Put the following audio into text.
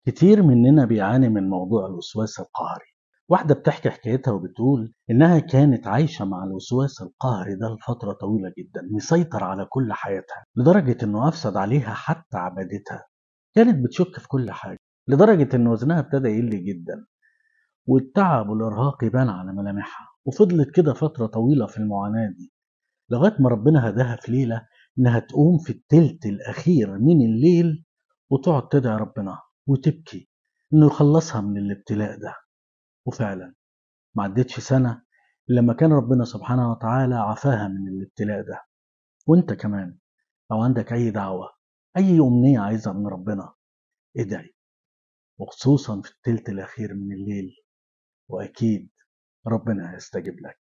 كتير مننا بيعاني من موضوع الوسواس القهري واحدة بتحكي حكايتها وبتقول إنها كانت عايشة مع الوسواس القهري ده لفترة طويلة جدا مسيطر على كل حياتها لدرجة إنه أفسد عليها حتى عبادتها كانت بتشك في كل حاجة لدرجة إن وزنها ابتدى يقل جدا والتعب والإرهاق يبان على ملامحها وفضلت كده فترة طويلة في المعاناة دي لغاية ما ربنا هداها في ليلة إنها تقوم في التلت الأخير من الليل وتقعد تدعي ربنا وتبكي إنه يخلصها من الابتلاء ده وفعلا ما عدتش سنة لما كان ربنا سبحانه وتعالى عفاها من الابتلاء ده وانت كمان لو عندك أي دعوة أي أمنية عايزها من ربنا ادعي وخصوصا في التلت الأخير من الليل وأكيد ربنا هيستجيب لك